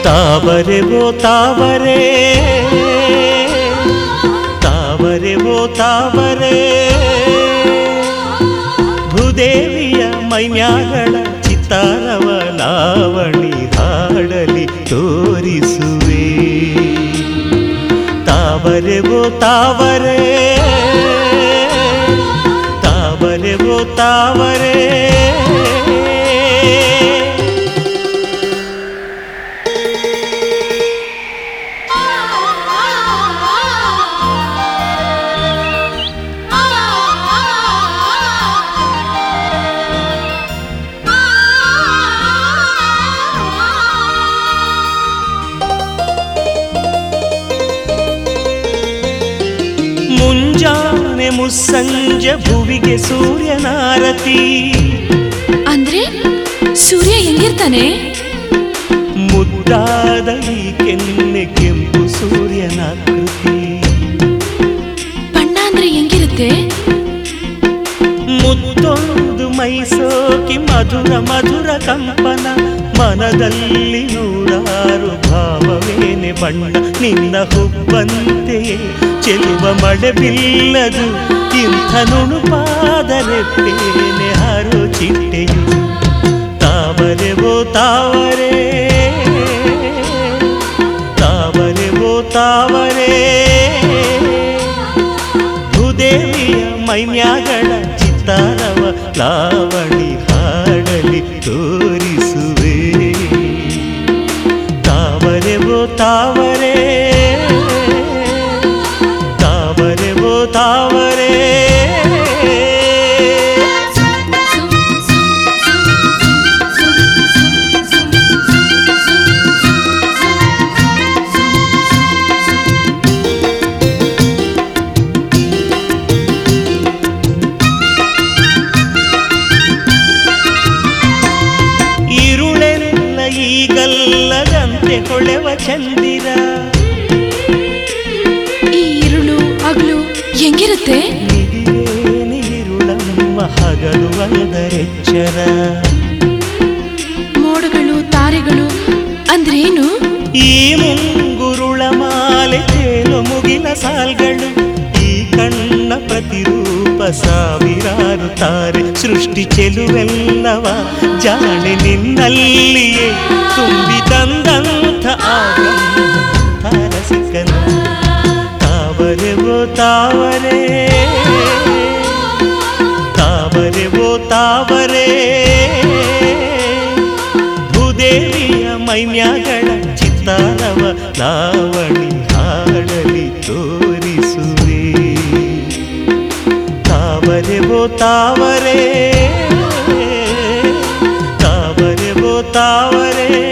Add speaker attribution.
Speaker 1: ತಾವರೆ ಓ ತಾವರೆ ತಾವರೆ ಓ ತಾವರೆ ಭೂದೇವಿಯ ಮೈಮ್ಯಾಗಳ ಚಿತ್ತಾರವ ಲಾವಣಿ ಹಾಡಲಿ ತೋರಿಸುವೆ ತಾವರೆ ಓ ತಾವರೆ ತಾವರೆ ಓ ತಾವರೆ ಮುಂಜಾನೆ ಮುಸ್ಸಂಜೆ ಭುವಿಗೆ ಸೂರ್ಯನಾರತಿ
Speaker 2: ಅಂದ್ರೆ ಸೂರ್ಯ ಹೆಂಗಿರ್ತಾನೆ
Speaker 1: ಮುದ್ದಾದ ಈ ಕೆನ್ನೆ ಕೆಂಪು ಸೂರ್ಯನಾಕೃತಿ
Speaker 2: ಬಣ್ಣ ಅಂದ್ರೆ ಹೆಂಗಿರುತ್ತೆ
Speaker 1: ಮುತ್ತೊಂದು ಮೈಸೋಕಿ ಮಧುರ ಮಧುರ ಕಂಪನ ಮನದಲ್ಲಿ ನೂರಾರು ಭಾವವೇನೆ ಬಣ್ಣ ನಿನ್ನ ಹುಬ್ಬಂತೆಯೇ ಚೆಲುವ ಮಳೆ ಬಿಲ್ಲದು ಇಂಥ ನುಣುಪಾದರೆಪ್ಪೇನೆ ಹಾರೋ ಚಿಟ್ಟೆಯು ತಾವರೆ ಓ ತಾವರೆ ತಾವರೆ ಓ ತಾವರೆ ಭೂದೇವಿಯ ಮೈಮ್ಯಾಗಳ ಚಿತ್ತಾರವ ಲಾವಣಿ ಹಾಡಲಿ ತೋರಿಸುವೆ ತಾವರೆ ಓ ತಾವರೆ ತಾವರೆ ಓ ತಾವರೆ ಇರುಳೆಲ್ಲ ಈಗಲ್ಲದಂತೆ ಹೊಳೆವ ಚಂದಿರ
Speaker 2: ಈ ഇരുಳು ಹಗಲು ಹೆಂಗಿರುತ್ತೆ
Speaker 1: ನಿಧಿಯೇನೆ ಇರುಳಮ್ಮ ಹಗಲು ಒಂದರೆಚ್ಚರ
Speaker 2: ಮೋಡಗಳು ತಾರೆಗಳು ಅಂದ್ರೇನು
Speaker 1: ಈ ಮುಂಗುರುಳ ಮಾಲೆ ತೇಲು ಮುಗಿಲ ಸಾಲ್ಗಳು ಈ ಕಣ್ಣ ಪ್ರತಿರೂಪ ಸಾವಿರಾರು ತಾರೆ ಸೃಷ್ಟಿ ಚೆಲುವೆಲ್ಲವ ಜಾಣೆ ನಿನ್ನಲ್ಲಿಯೇ ತುಂಬಿ ತಂದಂಥ ತಾರಸಿಕನು ತಾವರೆ ಓ ತಾವರೆ ತಾವರೆ ಓ ತಾವರೆ ಭೂದೇವಿಯ ಮೈಮ್ಯಾಗಳ ಚಿತ್ತಾರವ ಲಾವಣಿ ಹಾಡಲಿ ತೋರಿಸುವೆ ತಾವರೆ ಓ ತಾವರೆ ತಾವರೆ ಓ ತಾವರೆ